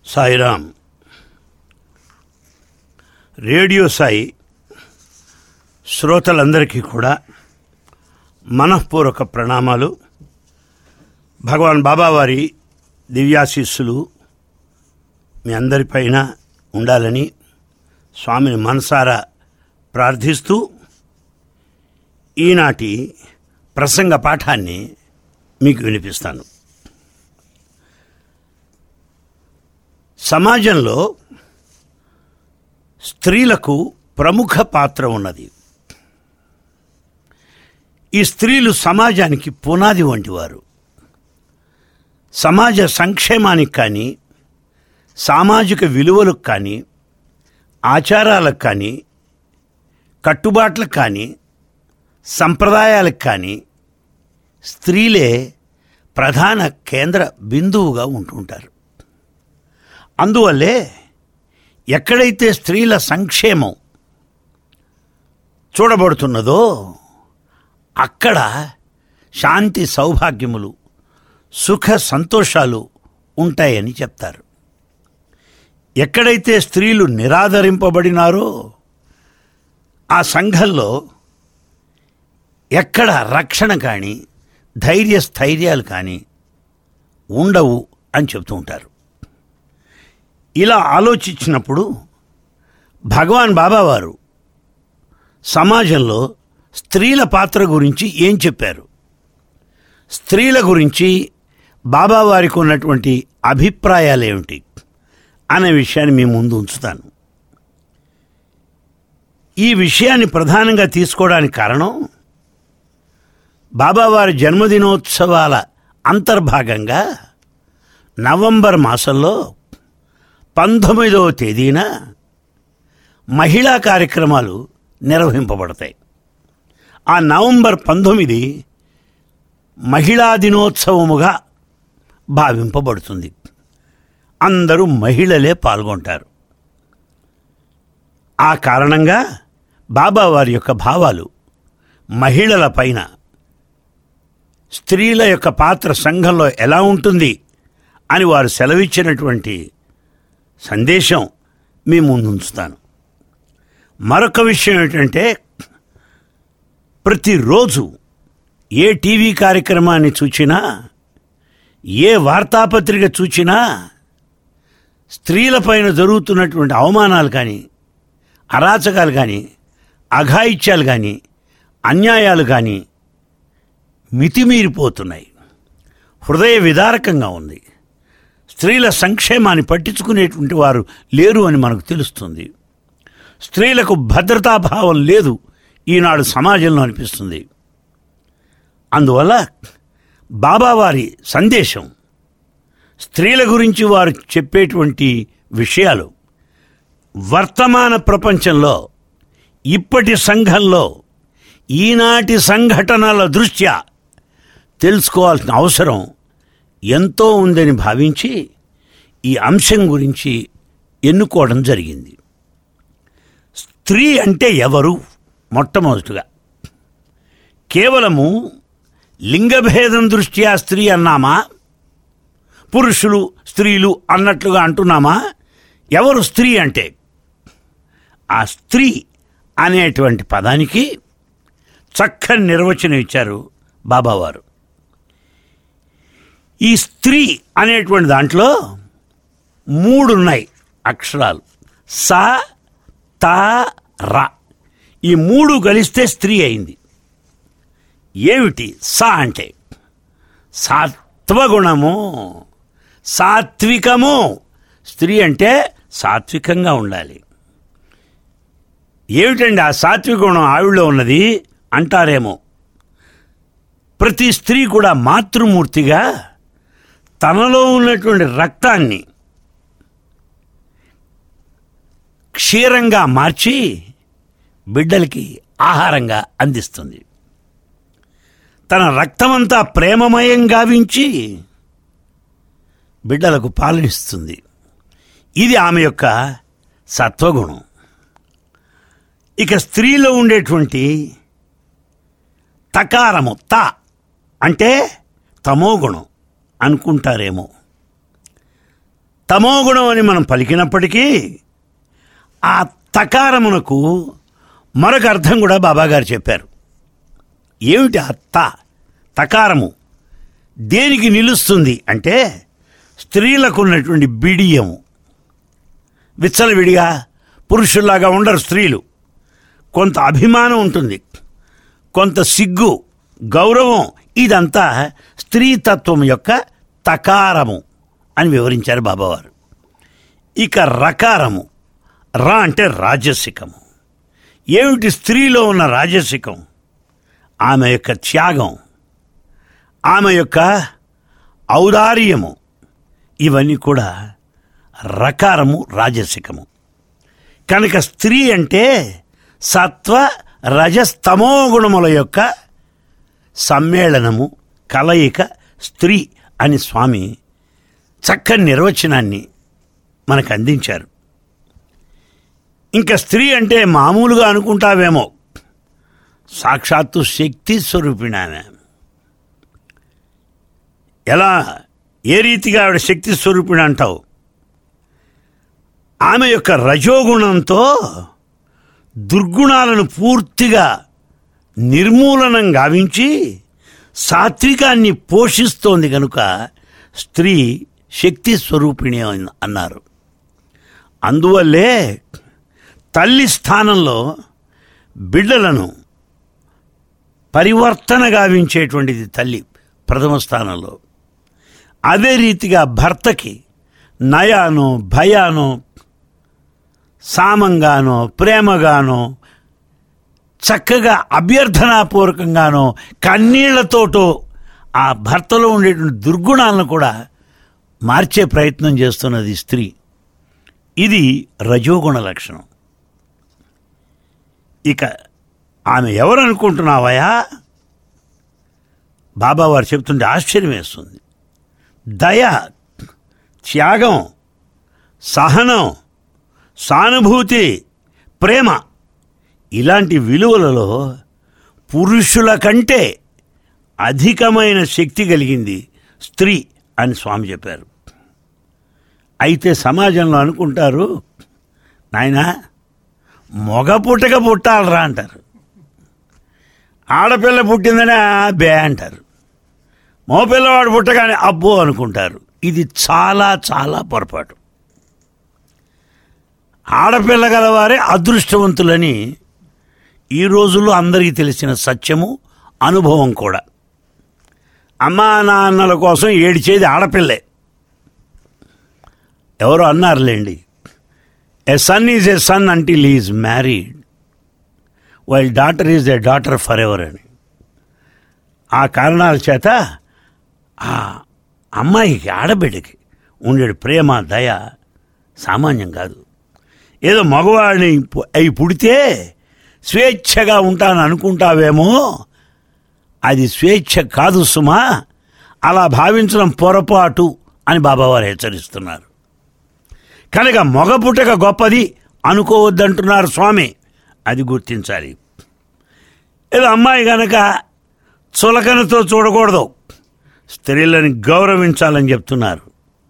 Sairam radio Sai శ్రోతలందరికీ కూడా మనఃపూర్వక ప్రణామాలు భగవాన్ బాబావారి దివ్యాశీస్సులు మీ అందరిపైన ఉండాలని స్వామిని మనసారా ప్రార్థిస్తూ ఈనాటి ప్రసంగ పాఠాన్ని మీకు వినిపిస్తాను సమాజంలో స్త్రీలకు ప్రముఖ పాత్ర ఉన్నది ఈ స్త్రీలు సమాజానికి పునాది వంటివారు సమాజ సంక్షేమానికి కానీ సామాజిక విలువలకు కానీ ఆచారాలకు కానీ కట్టుబాట్లకు కానీ సంప్రదాయాలకు కానీ స్త్రీలే ప్రధాన కేంద్ర బిందువుగా ఉంటుంటారు అందువల్లే ఎక్కడైతే స్త్రీల సంక్షేమం చూడబడుతున్నదో అక్కడ శాంతి సౌభాగ్యములు సుఖ సంతోషాలు ఉంటాయని చెప్తారు ఎక్కడైతే స్త్రీలు నిరాదరింపబడినారో ఆ సంఘంలో ఎక్కడ రక్షణ కానీ ధైర్య స్థైర్యాలు కానీ ఉండవు అని చెప్తూ ఉంటారు ఇలా ఆలోచించినప్పుడు భగవాన్ బాబావారు సమాజంలో స్త్రీల పాత్ర గురించి ఏం చెప్పారు స్త్రీల గురించి బాబావారికి ఉన్నటువంటి అభిప్రాయాలు ఏమిటి అనే విషయాన్ని మీ ముందు ఉంచుతాను ఈ విషయాన్ని ప్రధానంగా తీసుకోవడానికి కారణం బాబావారి జన్మదినోత్సవాల అంతర్భాగంగా నవంబర్ మాసంలో పంతొమ్మిదవ తేదీన మహిళా కార్యక్రమాలు నిర్వహింపబడతాయి ఆ నవంబర్ పంతొమ్మిది మహిళా దినోత్సవముగా భావింపబడుతుంది అందరూ మహిళలే పాల్గొంటారు ఆ కారణంగా బాబావారి యొక్క భావాలు మహిళల పైన స్త్రీల యొక్క పాత్ర సంఘంలో ఎలా ఉంటుంది అని వారు సెలవిచ్చినటువంటి సందేశం మీ ముందుంచుతాను మరొక విషయం ఏంటంటే ప్రతిరోజు ఏ టీవీ కార్యక్రమాన్ని చూచినా ఏ వార్తాపత్రిక చూచినా స్త్రీలపైన జరుగుతున్నటువంటి అవమానాలు కానీ అరాచకాలు కానీ అఘాయిత్యాలు కానీ అన్యాయాలు కానీ మితిమీరిపోతున్నాయి హృదయ విదారకంగా ఉంది స్త్రీల సంక్షేమాన్ని పట్టించుకునేటువంటి వారు లేరు అని మనకు తెలుస్తుంది స్త్రీలకు భద్రతాభావం లేదు ఈనాడు సమాజంలో అనిపిస్తుంది అందువల్ల బాబావారి సందేశం స్త్రీల గురించి వారు చెప్పేటువంటి విషయాలు వర్తమాన ప్రపంచంలో ఇప్పటి సంఘంలో ఈనాటి సంఘటనల దృష్ట్యా తెలుసుకోవాల్సిన అవసరం ఎంతో ఉందని భావించి ఈ అంశం గురించి ఎన్నుకోవడం జరిగింది స్త్రీ అంటే ఎవరు మొట్టమొదటిగా కేవలము లింగభేదం దృష్ట్యా స్త్రీ అన్నామా పురుషులు స్త్రీలు అన్నట్లుగా అంటున్నామా ఎవరు స్త్రీ అంటే ఆ స్త్రీ అనేటువంటి పదానికి చక్కని నిర్వచనం ఇచ్చారు బాబావారు ఈ స్త్రీ అనేటువంటి దాంట్లో మూడు ఉన్నాయి అక్షరాలు స త ర ఈ మూడు కలిస్తే స్త్రీ అయింది ఏమిటి స అంటే సాత్వగుణము సాత్వికము స్త్రీ అంటే సాత్వికంగా ఉండాలి ఏమిటండి ఆ సాత్విక గుణం ఆవిడలో ఉన్నది అంటారేమో ప్రతి స్త్రీ కూడా మాతృమూర్తిగా తనలో ఉన్నటువంటి రక్తాన్ని క్షీరంగా మార్చి బిడ్డలకి ఆహారంగా అందిస్తుంది తన రక్తమంతా ప్రేమమయం గావించి బిడ్డలకు పాలనిస్తుంది ఇది ఆమె యొక్క సత్వగుణం ఇక స్త్రీలో ఉండేటువంటి తకారము త అంటే తమో గుణం అనుకుంటారేమో తమోగుణం అని మనం పలికినప్పటికీ ఆ తకారమునకు మరొక అర్థం కూడా బాబాగారు చెప్పారు ఏమిటి ఆ త తకారము దేనికి నిలుస్తుంది అంటే స్త్రీలకు ఉన్నటువంటి బిడియము విచ్చలవిడిగా పురుషుల్లాగా ఉండరు స్త్రీలు కొంత అభిమానం ఉంటుంది కొంత సిగ్గు గౌరవం ఇదంతా స్త్రీతత్వం యొక్క తకారము అని వివరించారు బాబావారు ఇక రకారము రా అంటే రాజసికము ఏమిటి స్త్రీలో ఉన్న రాజసికం ఆమె యొక్క త్యాగం ఆమె యొక్క ఔదార్యము ఇవన్నీ కూడా రకారము రాజసికము కనుక స్త్రీ అంటే సత్వ రజస్తమో గుణముల యొక్క సమ్మేళనము కలయిక స్త్రీ అని స్వామి చక్కని నిర్వచనాన్ని మనకు అందించారు ఇంకా స్త్రీ అంటే మామూలుగా అనుకుంటావేమో సాక్షాత్తు శక్తి స్వరూపిణి ఆమె ఎలా ఏ రీతిగా ఆవిడ శక్తి స్వరూపిణి అంటావు ఆమె యొక్క రజోగుణంతో దుర్గుణాలను పూర్తిగా నిర్మూలనం గావించి సాత్వికాన్ని పోషిస్తోంది కనుక స్త్రీ శక్తి స్వరూపిణి అన్- అన్నారు అందువల్లే తల్లి స్థానంలో బిడ్డలను పరివర్తన గావించేటువంటిది తల్లి ప్రథమ స్థానంలో అదే రీతిగా భర్తకి నయానో భయానో సామంగానో ప్రేమగానో చక్కగా అభ్యర్థనాపూర్వకంగానో కన్నీళ్లతోటో ఆ భర్తలో ఉండేటువంటి దుర్గుణాలను కూడా మార్చే ప్రయత్నం చేస్తున్నది స్త్రీ ఇది రజోగుణ లక్షణం ఇక ఆమె ఎవరు అనుకుంటున్నావయా బాబావారు చెప్తుంటే ఆశ్చర్యం వేస్తుంది దయ త్యాగం సహనం సానుభూతి ప్రేమ ఇలాంటి విలువలలో పురుషుల కంటే అధికమైన శక్తి కలిగింది స్త్రీ అని స్వామి చెప్పారు అయితే సమాజంలో అనుకుంటారు నాయనా మొగ పుట్టక పుట్టాలరా అంటారు ఆడపిల్ల పుట్టిందని "ఆ, బే అంటారు మగపిల్లవాడు పుట్టగానే అబ్బో అనుకుంటారు ఇది చాలా చాలా పొరపాటు ఆడపిల్ల గలవారే అదృష్టవంతులని ఈ రోజుల్లో అందరికీ తెలిసిన సత్యము అనుభవం కూడా అమ్మా నాన్నల కోసం ఏడిచేది ఆడపిల్లే ఎవరో అన్నారులేండి a son is a son until is married while daughter is a daughter for ever అని ఆ కారణాల చేత ఆ అమ్మాయికి ఆడబిడ్డకి ఉండే ప్రేమ దయ సామాన్యం కాదు ఏదో మగవాడిని పు- అయి పుడితే స్వేచ్ఛగా ఉంటాను అనుకుంటావేమో అది స్వేచ్ఛ కాదు సుమా అలా భావించడం పొరపాటు అని బాబావారు హెచ్చరిస్తున్నారు కనుక మగ పుట్టక గొప్పది అనుకోవద్దంటున్నారు స్వామి అది గుర్తించాలి ఏదో అమ్మాయి గనక చులకనతో చూడకూడదు స్త్రీలని గౌరవించాలని చెప్తున్నారు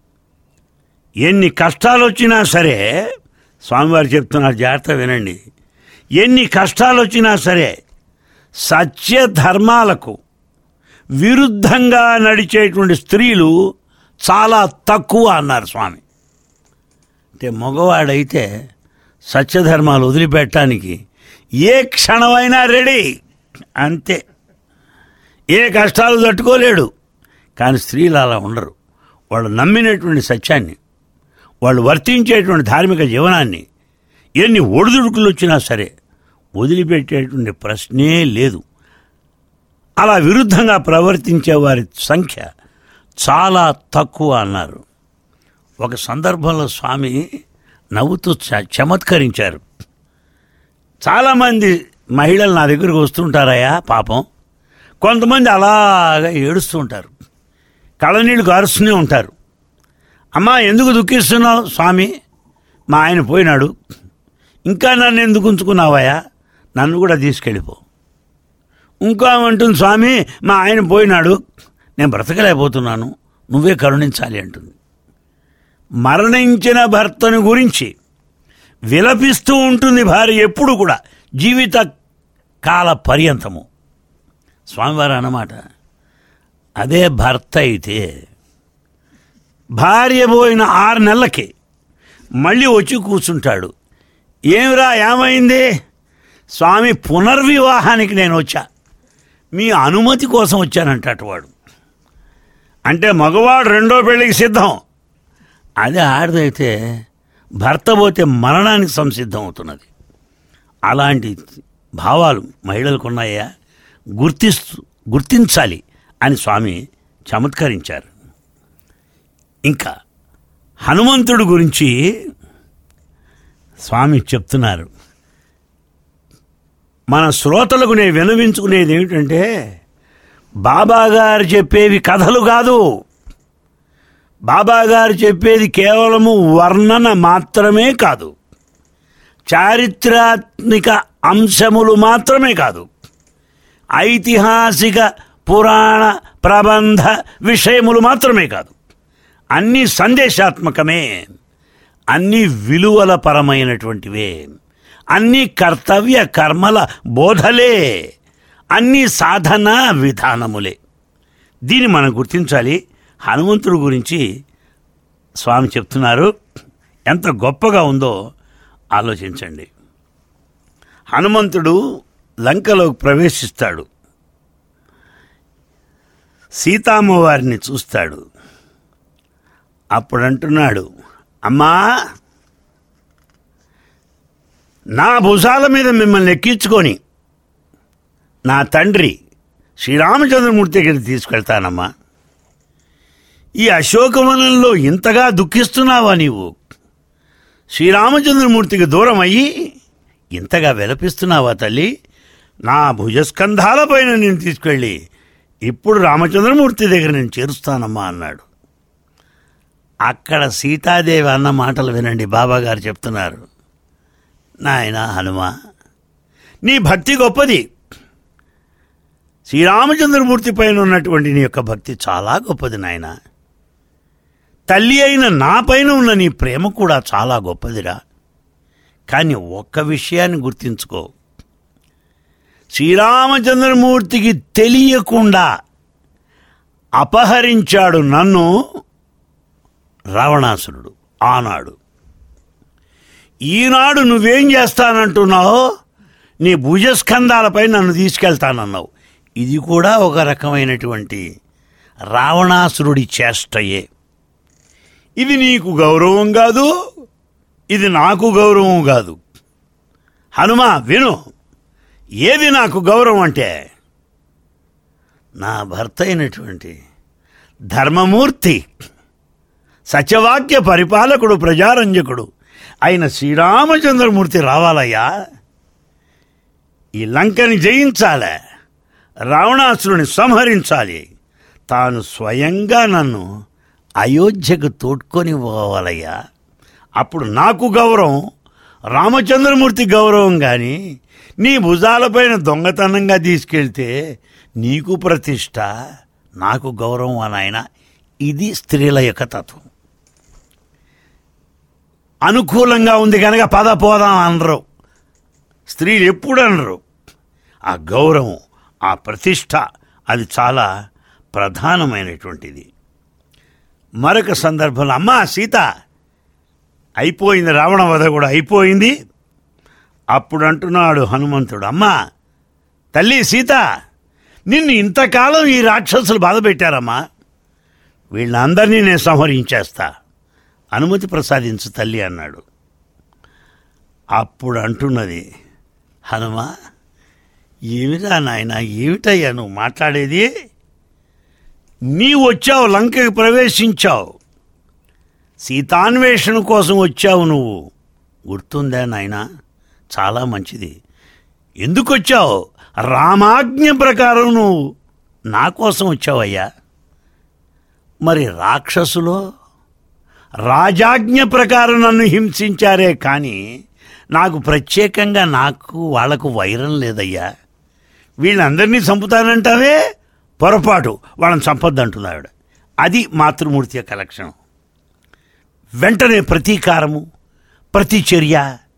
ఎన్ని కష్టాలు వచ్చినా సరే స్వామివారు చెప్తున్నారు జాగ్రత్త వినండి ఎన్ని కష్టాలు వచ్చినా సరే సత్య ధర్మాలకు విరుద్ధంగా నడిచేటువంటి స్త్రీలు చాలా తక్కువ అన్నారు స్వామి అంటే మగవాడైతే సత్యధర్మాలు వదిలిపెట్టడానికి ఏ క్షణమైనా రెడీ అంతే ఏ కష్టాలు తట్టుకోలేడు కానీ స్త్రీలు అలా ఉండరు వాళ్ళు నమ్మినటువంటి సత్యాన్ని వాళ్ళు వర్తించేటువంటి ధార్మిక జీవనాన్ని ఎన్ని ఒడిదుడుకులు వచ్చినా సరే వదిలిపెట్టేటువంటి ప్రశ్నే లేదు అలా విరుద్ధంగా ప్రవర్తించే వారి సంఖ్య చాలా తక్కువ అన్నారు ఒక సందర్భంలో స్వామి నవ్వుతూ చ- చమత్కరించారు చాలామంది మహిళలు నా దగ్గరకు వస్తుంటారయ్యా పాపం కొంతమంది అలాగా ఏడుస్తూ ఉంటారు కళ్ళనీళ్ళు కారుస్తూనే ఉంటారు అమ్మా ఎందుకు దుఃఖిస్తున్నావు స్వామి మా ఆయన పోయినాడు ఇంకా నన్ను ఎందుకు ఉంచుకున్నావయ్యా నన్ను కూడా తీసుకెళ్ళిపో ఇంకో ఆమె అంటుంది స్వామి మా ఆయన పోయినాడు నేను బ్రతకలేకపోతున్నాను నువ్వే కరుణించాలి అంటుంది మరణించిన భర్తను గురించి విలపిస్తూ ఉంటుంది భార్య ఎప్పుడు కూడా జీవిత కాల పర్యంతము స్వామివారు అన్నమాట అదే భర్త అయితే భార్య పోయిన ఆరు నెలలకి మళ్ళీ వచ్చి కూర్చుంటాడు ఏమిరా ఏమైంది స్వామి పునర్వివాహానికి నేను వచ్చా మీ అనుమతి కోసం వచ్చానంటాడు వాడు అంటే మగవాడు రెండో పెళ్ళికి సిద్ధం అదే ఆడదైతే భర్త పోతే మరణానికి సంసిద్ధం అవుతున్నది అలాంటి భావాలు మహిళలకు ఉన్నాయా గుర్తిస్తూ గుర్తించాలి అని స్వామి చమత్కరించారు ఇంకా హనుమంతుడు గురించి స్వామి చెప్తున్నారు మన శ్రోతలకు నేను వినవించుకునేది ఏమిటంటే బాబా గారు చెప్పేవి కథలు కాదు బాబా గారు చెప్పేది కేవలము వర్ణన మాత్రమే కాదు చారిత్రాత్మిక అంశములు మాత్రమే కాదు ఐతిహాసిక పురాణ ప్రబంధ విషయములు మాత్రమే కాదు అన్ని సందేశాత్మకమే అన్ని విలువల పరమైనటువంటివే అన్ని కర్తవ్య కర్మల బోధలే అన్ని సాధన విధానములే దీన్ని మనం గుర్తించాలి హనుమంతుడి గురించి స్వామి చెప్తున్నారు ఎంత గొప్పగా ఉందో ఆలోచించండి హనుమంతుడు లంకలోకి ప్రవేశిస్తాడు సీతామ్మవారిని చూస్తాడు అప్పుడు అంటున్నాడు అమ్మా నా భుజాల మీద మిమ్మల్ని ఎక్కించుకొని నా తండ్రి శ్రీరామచంద్రమూర్తి దగ్గరికి తీసుకెళ్తానమ్మా ఈ అశోకవనంలో ఇంతగా దుఃఖిస్తున్నావా నీవు శ్రీరామచంద్రమూర్తికి దూరం అయ్యి ఇంతగా విలపిస్తున్నావా తల్లి నా భుజస్కంధాలపైన నేను తీసుకెళ్ళి ఇప్పుడు రామచంద్రమూర్తి దగ్గర నేను చేరుస్తానమ్మా అన్నాడు అక్కడ సీతాదేవి అన్న మాటలు వినండి బాబాగారు చెప్తున్నారు నాయన హనుమ నీ భక్తి గొప్పది శ్రీరామచంద్రమూర్తి పైన ఉన్నటువంటి నీ యొక్క భక్తి చాలా గొప్పది నాయన తల్లి అయిన నా పైన ఉన్న నీ ప్రేమ కూడా చాలా గొప్పదిరా కానీ ఒక్క విషయాన్ని గుర్తించుకో శ్రీరామచంద్రమూర్తికి తెలియకుండా అపహరించాడు నన్ను రావణాసురుడు ఆనాడు ఈనాడు నువ్వేం చేస్తానంటున్నావో నీ భుజస్కంధాలపై నన్ను తీసుకెళ్తానన్నావు ఇది కూడా ఒక రకమైనటువంటి రావణాసురుడి చేష్టయే ఇది నీకు గౌరవం కాదు ఇది నాకు గౌరవం కాదు హనుమ విను ఏది నాకు గౌరవం అంటే నా భర్త అయినటువంటి ధర్మమూర్తి సత్యవాక్య పరిపాలకుడు ప్రజారంజకుడు అయిన శ్రీరామచంద్రమూర్తి రావాలయ్యా ఈ లంకని జయించాలే రావణాసురుని సంహరించాలి తాను స్వయంగా నన్ను అయోధ్యకు తోడ్కొని పోవాలయ్యా అప్పుడు నాకు గౌరవం రామచంద్రమూర్తి గౌరవం కానీ నీ భుజాలపైన దొంగతనంగా తీసుకెళ్తే నీకు ప్రతిష్ట నాకు గౌరవం అని ఆయన ఇది స్త్రీల యొక్క తత్వం అనుకూలంగా ఉంది కనుక పద పోదాం అనరు స్త్రీలు ఎప్పుడు అనరు ఆ గౌరవం ఆ ప్రతిష్ట అది చాలా ప్రధానమైనటువంటిది మరొక సందర్భంలో అమ్మా సీత అయిపోయింది రావణ వధ కూడా అయిపోయింది అప్పుడు అంటున్నాడు హనుమంతుడు అమ్మా తల్లి సీత నిన్ను ఇంతకాలం ఈ రాక్షసులు బాధ పెట్టారమ్మా వీళ్ళందరినీ నేను సంహరించేస్తా అనుమతి ప్రసాదించు తల్లి అన్నాడు అప్పుడు అంటున్నది హనుమ ఏమిరా నాయన ఏమిటయ్యా నువ్వు మాట్లాడేది నీ వచ్చావు లంకకి ప్రవేశించావు సీతాన్వేషణ కోసం వచ్చావు నువ్వు గుర్తుందా నాయన చాలా మంచిది ఎందుకు వచ్చావు రామాజ్ఞ ప్రకారం నువ్వు నా కోసం వచ్చావయ్యా మరి రాక్షసులో రాజాజ్ఞ ప్రకారం నన్ను హింసించారే కానీ నాకు ప్రత్యేకంగా నాకు వాళ్లకు వైరం లేదయ్యా వీళ్ళందరినీ చంపుతానంటావే పొరపాటు వాళ్ళని చంపొద్దంటున్నాడు అది మాతృమూర్తి యొక్క లక్షణం వెంటనే ప్రతీకారము ప్రతిచర్య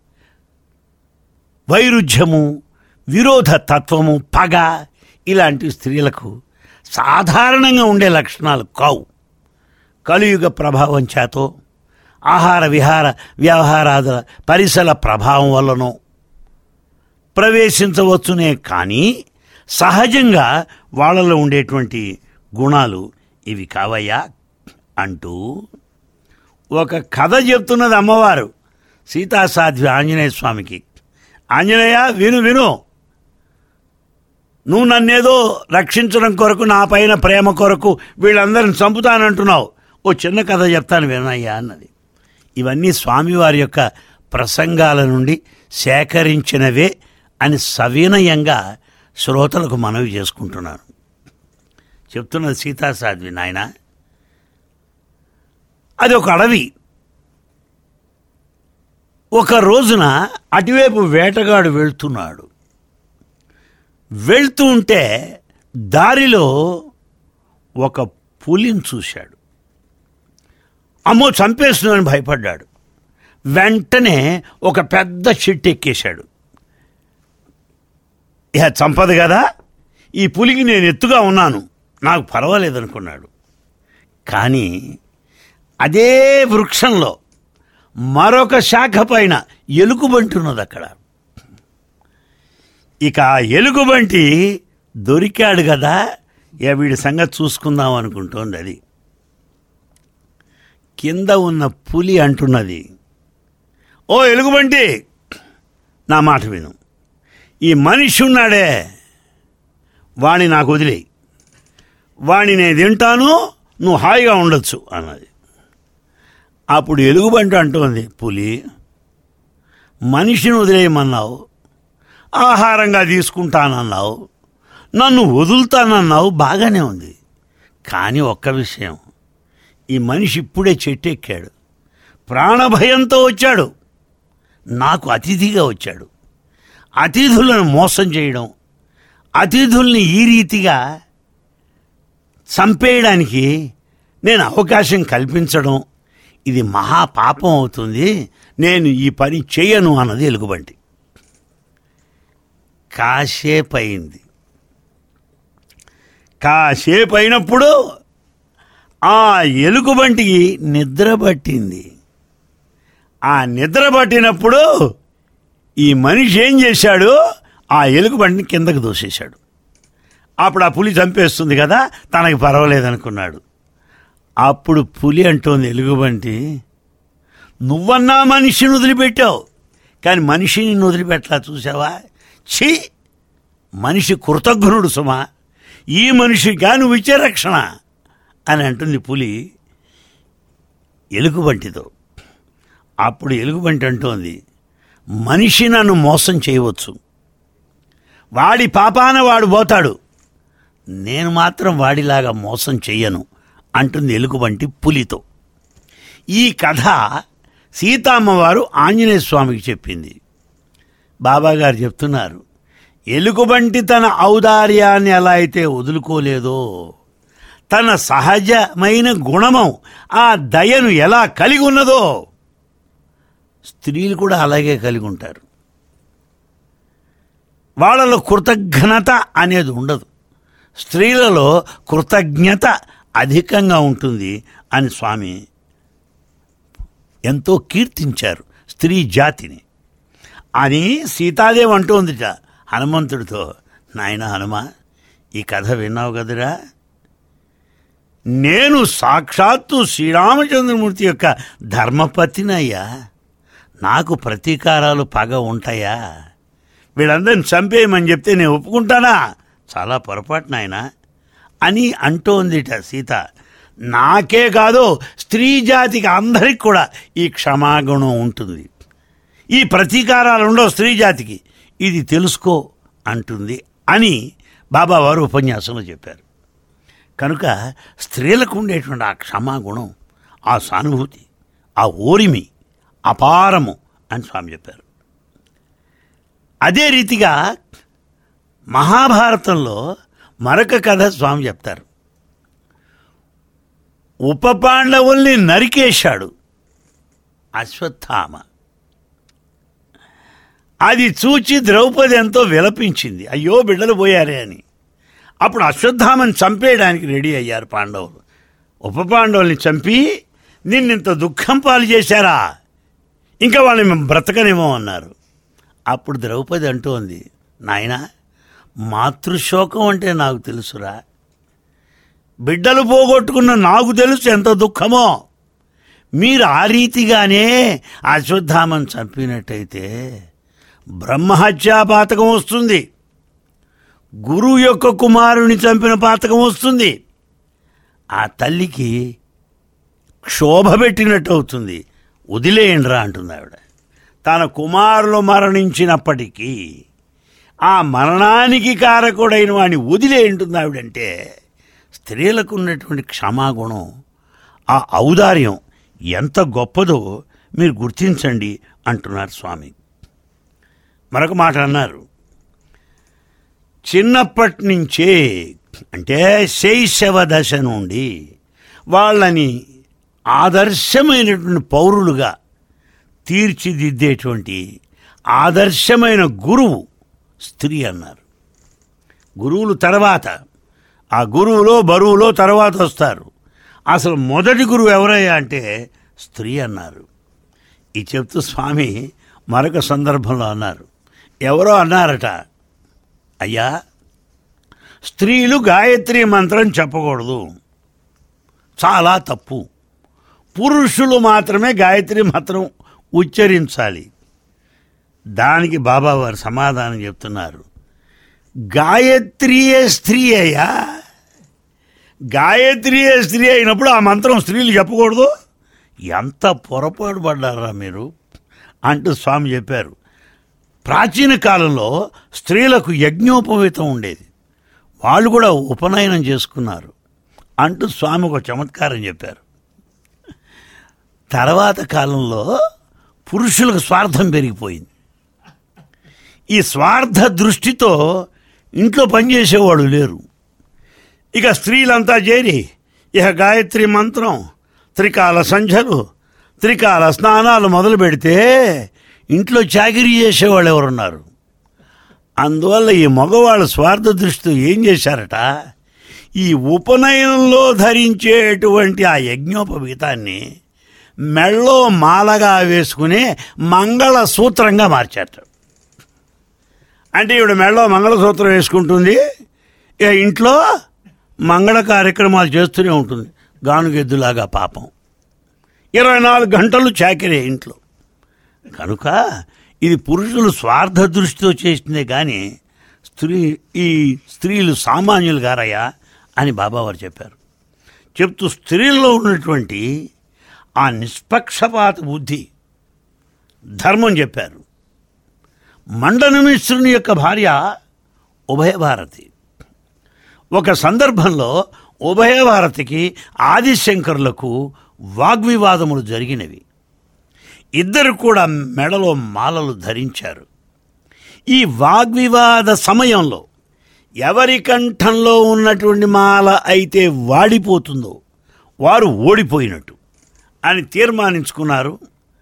వైరుధ్యము విరోధ తత్వము పగ ఇలాంటి స్త్రీలకు సాధారణంగా ఉండే లక్షణాలు కావు కలియుగ ప్రభావం చేతో ఆహార విహార వ్యవహారాదుల పరిసర ప్రభావం వల్లనో ప్రవేశించవచ్చునే కానీ సహజంగా వాళ్ళలో ఉండేటువంటి గుణాలు ఇవి కావయ్యా అంటూ ఒక కథ చెప్తున్నది అమ్మవారు సీతాసాధ్వి ఆంజనేయ స్వామికి ఆంజనేయ విను విను నువ్వు నన్నేదో రక్షించడం కొరకు నా పైన ప్రేమ కొరకు వీళ్ళందరిని చంపుతానంటున్నావు ఓ చిన్న కథ చెప్తాను వినయ్యా అన్నది ఇవన్నీ స్వామివారి యొక్క ప్రసంగాల నుండి సేకరించినవే అని సవినయంగా శ్రోతలకు మనవి చేసుకుంటున్నాను చెప్తున్నది సీతాసాధ్వి నాయన అది ఒక అడవి ఒక రోజున అటువైపు వేటగాడు వెళ్తున్నాడు వెళ్తూ ఉంటే దారిలో ఒక పులిని చూశాడు అమ్మో చంపేస్తుందని భయపడ్డాడు వెంటనే ఒక పెద్ద చెట్టు ఎక్కేశాడు ఇక చంపదు కదా ఈ పులికి నేను ఎత్తుగా ఉన్నాను నాకు పర్వాలేదనుకున్నాడు కానీ అదే వృక్షంలో మరొక శాఖ పైన ఎలుగుబంటి ఉన్నది అక్కడ ఇక ఆ ఎలుగుబంటి దొరికాడు కదా ఇక వీడి సంగతి చూసుకుందాం అనుకుంటోంది అది కింద ఉన్న పులి అంటున్నది ఓ ఎలుగుబంటి నా మాట విను ఈ మనిషి ఉన్నాడే వాణ్ణి నాకు వదిలేయి వాణ్ణి నేను తింటాను నువ్వు హాయిగా ఉండొచ్చు అన్నది అప్పుడు ఎలుగుబంటి అంటోంది పులి మనిషిని వదిలేయమన్నావు ఆహారంగా తీసుకుంటానన్నావు నన్ను వదులుతానన్నావు బాగానే ఉంది కానీ ఒక్క విషయం ఈ మనిషి ఇప్పుడే చెట్టెక్కాడు ప్రాణభయంతో వచ్చాడు నాకు అతిథిగా వచ్చాడు అతిథులను మోసం చేయడం అతిథుల్ని ఈ రీతిగా చంపేయడానికి నేను అవకాశం కల్పించడం ఇది మహాపాపం అవుతుంది నేను ఈ పని చేయను అన్నది ఎలుగుబంటి కాసేపు అయింది కాసేపు అయినప్పుడు ఆ ఎలుగుబంటికి నిద్ర పట్టింది ఆ నిద్ర పట్టినప్పుడు ఈ మనిషి ఏం చేశాడు ఆ ఎలుగుబంటిని కిందకు దూసేశాడు అప్పుడు ఆ పులి చంపేస్తుంది కదా తనకి పర్వాలేదనుకున్నాడు అప్పుడు పులి అంటోంది ఎలుగుబంటి నువ్వన్నా మనిషిని వదిలిపెట్టావు కానీ మనిషిని నిన్ను వదిలిపెట్టలా చూసావా ఛీ మనిషి కృతజ్ఞుడు సుమా ఈ మనిషిగా నువ్వు ఇచ్చే రక్షణ అని అంటుంది పులి ఎలుగుబంటితో అప్పుడు ఎలుగుబంటి అంటోంది మనిషి నన్ను మోసం చేయవచ్చు వాడి పాపాన వాడు పోతాడు నేను మాత్రం వాడిలాగా మోసం చెయ్యను అంటుంది ఎలుగుబంటి పులితో ఈ కథ సీతామ్మవారు ఆంజనేయ స్వామికి చెప్పింది బాబాగారు చెప్తున్నారు ఎలుగుబంటి తన ఔదార్యాన్ని ఎలా అయితే వదులుకోలేదో తన సహజమైన గుణము ఆ దయను ఎలా కలిగి ఉన్నదో స్త్రీలు కూడా అలాగే కలిగి ఉంటారు వాళ్ళలో కృతజ్ఞత అనేది ఉండదు స్త్రీలలో కృతజ్ఞత అధికంగా ఉంటుంది అని స్వామి ఎంతో కీర్తించారు స్త్రీ జాతిని అని సీతాదేవి అంటోందిట హనుమంతుడితో నాయన హనుమ ఈ కథ విన్నావు కదరా నేను సాక్షాత్తు శ్రీరామచంద్రమూర్తి యొక్క ధర్మపతినయ్యా నాకు ప్రతీకారాలు పగ ఉంటాయా వీళ్ళందరిని చంపేయమని చెప్తే నేను ఒప్పుకుంటానా చాలా పొరపాటు నాయన అని అంటోందిట సీత నాకే కాదు స్త్రీ జాతికి అందరికి కూడా ఈ క్షమాగుణం ఉంటుంది ఈ ప్రతీకారాలు ఉండవు స్త్రీ జాతికి ఇది తెలుసుకో అంటుంది అని బాబావారు ఉపన్యాసంలో చెప్పారు కనుక స్త్రీలకు ఉండేటువంటి ఆ క్షమాగుణం ఆ సానుభూతి ఆ ఓరిమి అపారము అని స్వామి చెప్పారు అదే రీతిగా మహాభారతంలో మరొక కథ స్వామి చెప్తారు ఉప పాండవుల్ని నరికేశాడు అశ్వత్థామ అది చూచి ద్రౌపది ఎంతో విలపించింది అయ్యో బిడ్డలు పోయారే అని అప్పుడు అశ్వత్థామని చంపేయడానికి రెడీ అయ్యారు పాండవులు ఉప పాండవుల్ని చంపి నిన్నింత దుఃఖం పాలు చేశారా ఇంకా వాళ్ళని మేము బ్రతకనేమో అన్నారు అప్పుడు ద్రౌపది అంటోంది నాయనా మాతృశోకం అంటే నాకు తెలుసురా బిడ్డలు పోగొట్టుకున్న నాకు తెలుసు ఎంత దుఃఖమో మీరు ఆ రీతిగానే అశ్వత్థామని చంపినట్టయితే బ్రహ్మహత్యా పాతకం వస్తుంది గురువు యొక్క కుమారుని చంపిన పాతకం వస్తుంది ఆ తల్లికి క్షోభ పెట్టినట్టు అవుతుంది వదిలేయండిరా అంటుంది ఆవిడ తన కుమారులు మరణించినప్పటికీ ఆ మరణానికి కారకుడైన వాడిని వదిలేయంటుంది ఆవిడంటే స్త్రీలకు ఉన్నటువంటి క్షమాగుణం ఆ ఔదార్యం ఎంత గొప్పదో మీరు గుర్తించండి అంటున్నారు స్వామి మరొక మాట అన్నారు చిన్నప్పటి నుంచే అంటే శైశవ దశ నుండి వాళ్ళని ఆదర్శమైనటువంటి పౌరులుగా తీర్చిదిద్దేటువంటి ఆదర్శమైన గురువు స్త్రీ అన్నారు గురువులు తర్వాత ఆ గురువులో బరువులో తర్వాత వస్తారు అసలు మొదటి గురువు ఎవరయ్యా అంటే స్త్రీ అన్నారు ఈ చెప్తూ స్వామి మరొక సందర్భంలో అన్నారు ఎవరో అన్నారట అయ్యా స్త్రీలు గాయత్రి మంత్రం చెప్పకూడదు చాలా తప్పు పురుషులు మాత్రమే గాయత్రి మంత్రం ఉచ్చరించాలి దానికి బాబా వారు సమాధానం చెప్తున్నారు గాయత్రియే స్త్రీ అయ్యా గాయత్రియే స్త్రీ అయినప్పుడు ఆ మంత్రం స్త్రీలు చెప్పకూడదు ఎంత పొరపాటు పడ్డారా మీరు అంటూ స్వామి చెప్పారు ప్రాచీన కాలంలో స్త్రీలకు యజ్ఞోపవీతం ఉండేది వాళ్ళు కూడా ఉపనయనం చేసుకున్నారు అంటూ స్వామి ఒక చమత్కారం చెప్పారు తర్వాత కాలంలో పురుషులకు స్వార్థం పెరిగిపోయింది ఈ స్వార్థ దృష్టితో ఇంట్లో పనిచేసేవాడు లేరు ఇక స్త్రీలంతా చేరి ఇక గాయత్రి మంత్రం త్రికాల సంధ్యలు త్రికాల స్నానాలు మొదలు పెడితే ఇంట్లో చాకిరీ చేసేవాళ్ళు ఎవరున్నారు అందువల్ల ఈ మగవాళ్ళ స్వార్థ దృష్టితో ఏం చేశారట ఈ ఉపనయనంలో ధరించేటువంటి ఆ యజ్ఞోపవీతాన్ని మెళ్ళో మాలగా వేసుకునే మంగళ సూత్రంగా మార్చారట అంటే ఈవిడ మెళ్ళో మంగళసూత్రం వేసుకుంటుంది ఇక ఇంట్లో మంగళ కార్యక్రమాలు చేస్తూనే ఉంటుంది గానుగెద్దులాగా పాపం ఇరవై నాలుగు గంటలు చాకిరే ఇంట్లో కనుక ఇది పురుషులు స్వార్థ దృష్టితో చేసిందే కానీ స్త్రీ ఈ స్త్రీలు సామాన్యులు గారయ్యా అని బాబావారు చెప్పారు చెప్తూ స్త్రీల్లో ఉన్నటువంటి ఆ నిష్పక్షపాత బుద్ధి ధర్మం చెప్పారు మండనమిశ్రుని యొక్క భార్య ఉభయభారతి ఒక సందర్భంలో ఉభయభారతికి ఆదిశంకరులకు వాగ్వివాదములు జరిగినవి ఇద్దరు కూడా మెడలో మాలలు ధరించారు ఈ వాగ్వివాద సమయంలో ఎవరి కంఠంలో ఉన్నటువంటి మాల అయితే వాడిపోతుందో వారు ఓడిపోయినట్టు అని తీర్మానించుకున్నారు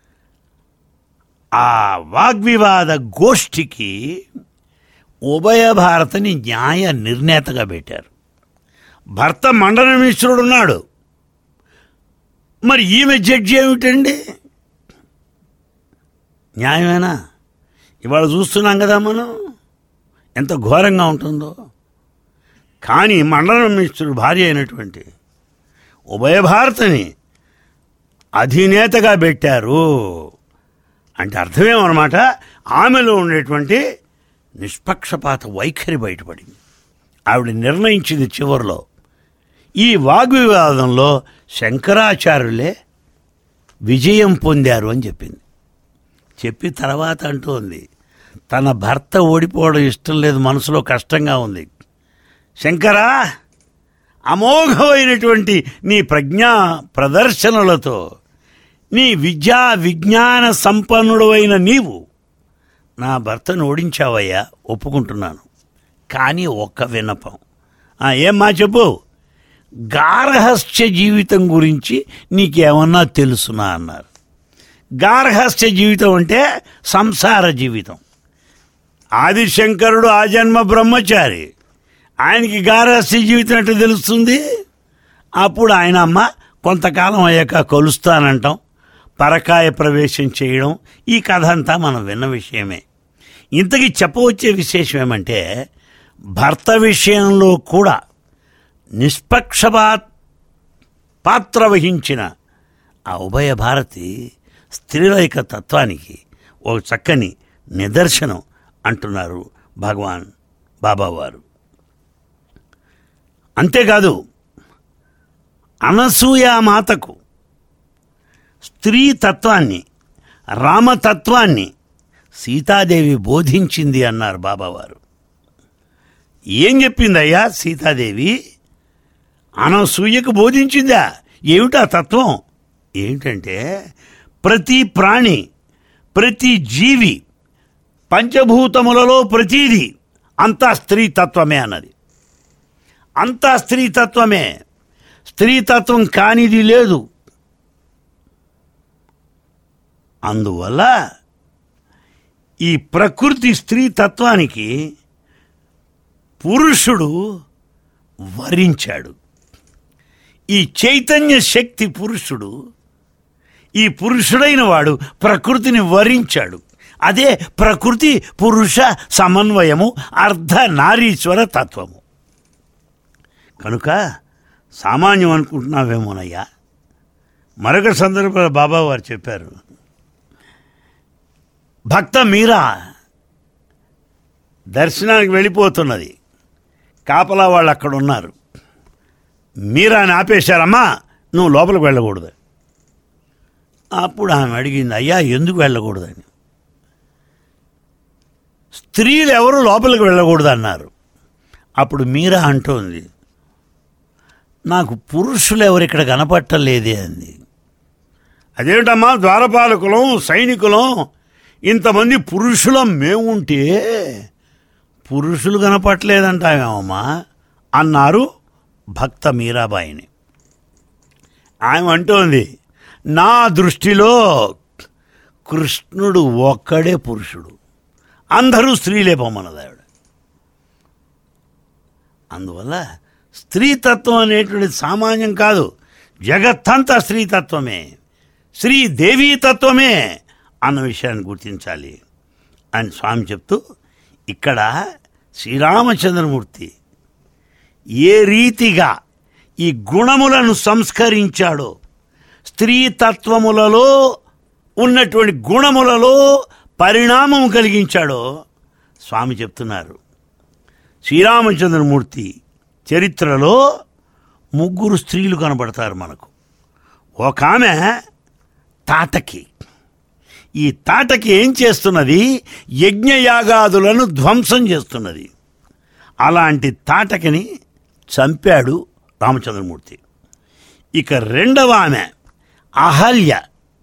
ఆ వాగ్వివాద గోష్ఠికి ఉభయ భారతని న్యాయ నిర్ణేతగా పెట్టారు భర్త మండన మిశ్రుడు ఉన్నాడు మరి ఈమె జడ్జి ఏమిటండి న్యాయమేనా ఇవాళ చూస్తున్నాం కదా మనం ఎంత ఘోరంగా ఉంటుందో కానీ మండల మిశ్రుడు భార్య అయినటువంటి ఉభయ భారతని అధినేతగా పెట్టారు అంటే అర్థమేమన్నమాట ఆమెలో ఉండేటువంటి నిష్పక్షపాత వైఖరి బయటపడింది ఆవిడ నిర్ణయించింది చివరిలో ఈ వాగ్వివాదంలో శంకరాచార్యులే విజయం పొందారు అని చెప్పింది చెప్పి తర్వాత అంటోంది తన భర్త ఓడిపోవడం ఇష్టం లేదు మనసులో కష్టంగా ఉంది శంకరా అమోఘమైనటువంటి నీ ప్రజ్ఞా ప్రదర్శనలతో నీ విద్యా విజ్ఞాన సంపన్నుడైన నీవు నా భర్తను ఓడించావయ్యా ఒప్పుకుంటున్నాను కానీ ఒక్క విన్నపం ఆ, ఏమ్మా చెప్పు గార్హస్థ్య జీవితం గురించి నీకేమన్నా తెలుసునా అన్నారు గార్హస్థ్య జీవితం అంటే సంసార జీవితం ఆదిశంకరుడు ఆ జన్మ బ్రహ్మచారి ఆయనకి గార్హస్థ్య జీవితం ఎట్లా తెలుస్తుంది అప్పుడు ఆయన అమ్మ కొంతకాలం అయ్యాక కొలుస్తానంటాం పరకాయ ప్రవేశం చేయడం ఈ కథ అంతా మనం విన్న విషయమే ఇంతకీ చెప్పవచ్చే విశేషం ఏమంటే భర్త విషయంలో కూడా నిష్పక్షపాత్ పాత్ర వహించిన ఆ ఉభయ భారతి స్త్రీలైక తత్వానికి ఒక చక్కని నిదర్శనం అంటున్నారు భగవాన్ బాబావారు అంతేకాదు అనసూయ మాతకు స్త్రీ తత్వాన్ని రామతత్వాన్ని సీతాదేవి బోధించింది అన్నారు బాబావారు ఏం చెప్పిందయ్యా సీతాదేవి అనసూయకు బోధించిందా ఏమిటా తత్వం ఏమిటంటే ప్రతి ప్రాణి ప్రతి జీవి పంచభూతములలో ప్రతీది అంతా స్త్రీ తత్వమే అన్నది అంతా స్త్రీ తత్వమే స్త్రీతత్వం కానిది లేదు అందువల్ల ఈ ప్రకృతి స్త్రీ తత్వానికి పురుషుడు వరించాడు ఈ చైతన్య శక్తి పురుషుడు ఈ పురుషుడైన వాడు ప్రకృతిని వరించాడు అదే ప్రకృతి పురుష సమన్వయము అర్ధ నారీశ్వర తత్వము కనుక సామాన్యం అనుకుంటున్నావేమోనయ్యా మరొక సందర్భంలో బాబా వారు చెప్పారు భక్త మీరా దర్శనానికి వెళ్ళిపోతున్నది కాపలా వాళ్ళు అక్కడ ఉన్నారు మీరాని ఆపేశారమ్మా నువ్వు లోపలికి వెళ్ళకూడదు అప్పుడు ఆమె అడిగింది అయ్యా ఎందుకు వెళ్ళకూడదని స్త్రీలు ఎవరు లోపలికి వెళ్ళకూడదు అన్నారు అప్పుడు మీరా అంటోంది నాకు పురుషులు ఎవరు ఇక్కడ కనపట్టలేదే అంది అదేమిటమ్మా ద్వారపాలకులం సైనికులం ఇంతమంది పురుషులం మేముంటే పురుషులు కనపట్టలేదంటామేమమ్మా అన్నారు భక్త మీరాబాయిని ఆమె అంటోంది నా దృష్టిలో కృష్ణుడు ఒక్కడే పురుషుడు అందరూ స్త్రీలే పొమ్మన్నది ఆవిడ అందువల్ల స్త్రీతత్వం అనేటువంటిది సామాన్యం కాదు జగత్తంతా స్త్రీతత్వమే శ్రీ దేవీతత్వమే అన్న విషయాన్ని గుర్తించాలి అని స్వామి చెప్తూ ఇక్కడ శ్రీరామచంద్రమూర్తి ఏ రీతిగా ఈ గుణములను సంస్కరించాడో స్త్రీతత్వములలో ఉన్నటువంటి గుణములలో పరిణామం కలిగించాడో స్వామి చెప్తున్నారు శ్రీరామచంద్రమూర్తి చరిత్రలో ముగ్గురు స్త్రీలు కనబడతారు మనకు ఒక ఆమె తాటకి ఈ తాటకి ఏం చేస్తున్నది యజ్ఞయాగాదులను ధ్వంసం చేస్తున్నది అలాంటి తాటకిని చంపాడు రామచంద్రమూర్తి ఇక రెండవ ఆమె అహల్య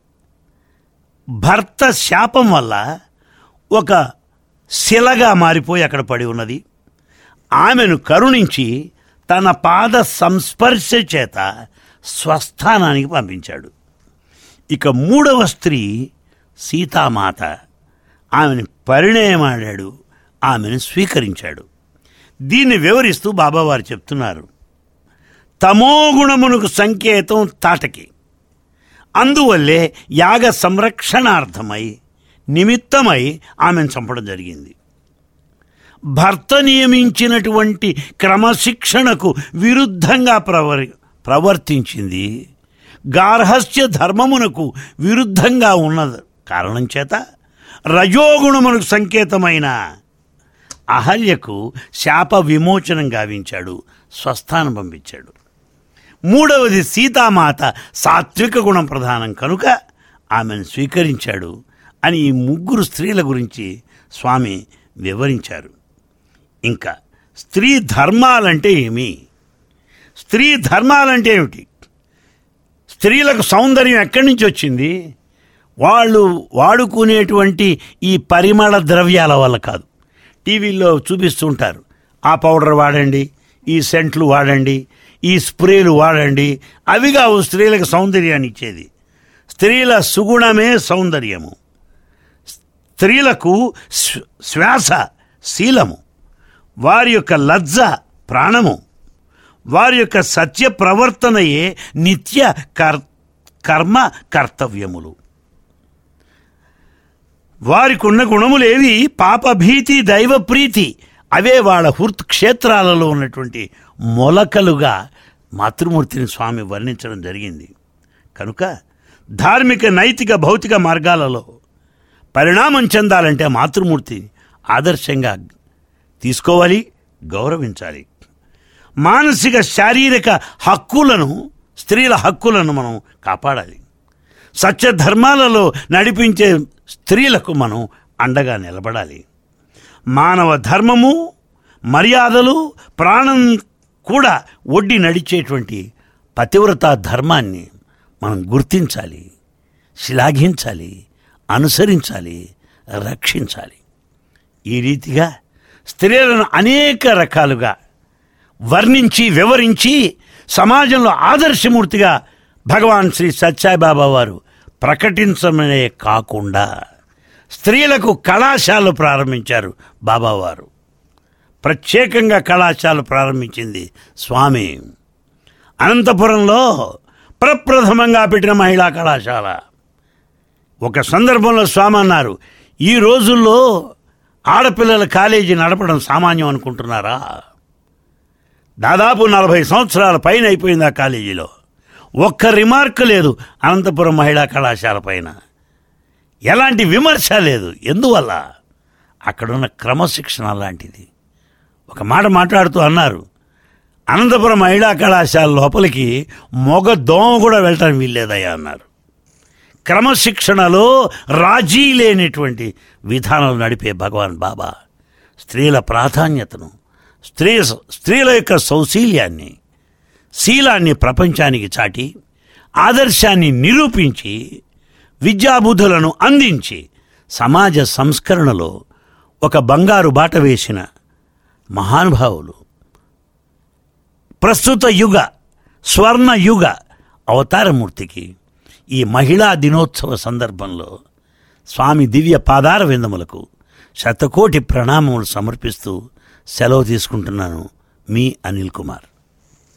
భర్త శాపం వల్ల ఒక శిలగా మారిపోయి అక్కడ పడి ఉన్నది ఆమెను కరుణించి తన పాద సంస్పర్శ చేత స్వస్థానానికి పంపించాడు ఇక మూడవ స్త్రీ సీతామాత ఆమెను పరిణయమాడాడు ఆమెను స్వీకరించాడు దీన్ని వివరిస్తూ బాబావారు చెప్తున్నారు తమోగుణమునకు సంకేతం తాటకి అందువల్లే యాగ సంరక్షణార్థమై నిమిత్తమై ఆమెను చంపడం జరిగింది భర్త నియమించినటువంటి క్రమశిక్షణకు విరుద్ధంగా ప్రవర్ ప్రవర్తించింది గార్హస్య ధర్మమునకు విరుద్ధంగా ఉన్న కారణం చేత రజోగుణమునకు సంకేతమైన అహల్యకు శాప విమోచనం గావించాడు స్వస్థానం పంపించాడు మూడవది సీతామాత సాత్విక గుణం ప్రధానం కనుక ఆమెను స్వీకరించాడు అని ఈ ముగ్గురు స్త్రీల గురించి స్వామి వివరించారు ఇంకా స్త్రీ ధర్మాలంటే ఏమి స్త్రీ ధర్మాలంటే ఏమిటి స్త్రీలకు సౌందర్యం ఎక్కడి నుంచి వచ్చింది వాళ్ళు వాడుకునేటువంటి ఈ పరిమళ ద్రవ్యాల వల్ల కాదు టీవీల్లో చూపిస్తుంటారు ఆ పౌడర్ వాడండి ఈ సెంట్లు వాడండి ఈ స్ప్రేలు వాడండి అవి కావు స్త్రీలకు సౌందర్యాన్ని ఇచ్చేది స్త్రీల సుగుణమే సౌందర్యము స్త్రీలకు శ్వ- శ్వాస శీలము వారి యొక్క లజ్జ ప్రాణము వారి యొక్క సత్య ప్రవర్తనయే నిత్య కర్ కర్మ కర్తవ్యములు వారికి ఉన్న గుణములేవి పాపభీతి దైవ ప్రీతి అవే వాళ్ళ హృత్ క్షేత్రాలలో ఉన్నటువంటి మొలకలుగా మాతృమూర్తిని స్వామి వర్ణించడం జరిగింది కనుక ధార్మిక నైతిక భౌతిక మార్గాలలో పరిణామం చెందాలంటే మాతృమూర్తి ఆదర్శంగా తీసుకోవాలి గౌరవించాలి మానసిక శారీరక హక్కులను స్త్రీల హక్కులను మనం కాపాడాలి సత్య ధర్మాలలో నడిపించే స్త్రీలకు మనం అండగా నిలబడాలి మానవ ధర్మము మర్యాదలు ప్రాణం కూడా ఒడ్డి నడిచేటువంటి పతివ్రతా ధర్మాన్ని మనం గుర్తించాలి శ్లాఘించాలి అనుసరించాలి రక్షించాలి ఈ రీతిగా స్త్రీలను అనేక రకాలుగా వర్ణించి వివరించి సమాజంలో ఆదర్శమూర్తిగా భగవాన్ శ్రీ సత్యాబాబా వారు ప్రకటించమనే కాకుండా స్త్రీలకు కళాశాలలు ప్రారంభించారు బాబావారు ప్రత్యేకంగా కళాశాల ప్రారంభించింది స్వామి అనంతపురంలో ప్రప్రథమంగా పెట్టిన మహిళా కళాశాల ఒక సందర్భంలో స్వామి అన్నారు ఈ రోజుల్లో ఆడపిల్లల కాలేజీ నడపడం సామాన్యం అనుకుంటున్నారా దాదాపు నలభై సంవత్సరాల పైన అయిపోయింది ఆ కాలేజీలో ఒక్క రిమార్క్ లేదు అనంతపురం మహిళా కళాశాల పైన ఎలాంటి విమర్శ లేదు ఎందువల్ల అక్కడున్న క్రమశిక్షణ లాంటిది ఒక మాట మాట్లాడుతూ అన్నారు అనంతపురం మహిళా కళాశాల లోపలికి మొగ దోమ కూడా వెళ్ళటానికి వీల్లేదయ్యా అన్నారు క్రమశిక్షణలో రాజీ లేనిటువంటి విధానం నడిపే భగవాన్ బాబా స్త్రీల ప్రాధాన్యతను స్త్రీ స్త్రీల యొక్క సౌశీల్యాన్ని శీలాన్ని ప్రపంచానికి చాటి ఆదర్శాన్ని నిరూపించి విద్యాబుద్ధులను అందించి సమాజ సంస్కరణలో ఒక బంగారు బాట వేసిన మహానుభావులు ప్రస్తుత యుగ స్వర్ణ యుగ అవతారమూర్తికి ఈ మహిళా దినోత్సవ సందర్భంలో స్వామి దివ్య పాదార విందములకు శతకోటి ప్రణామములు సమర్పిస్తూ సెలవు తీసుకుంటున్నాను మీ అనిల్ కుమార్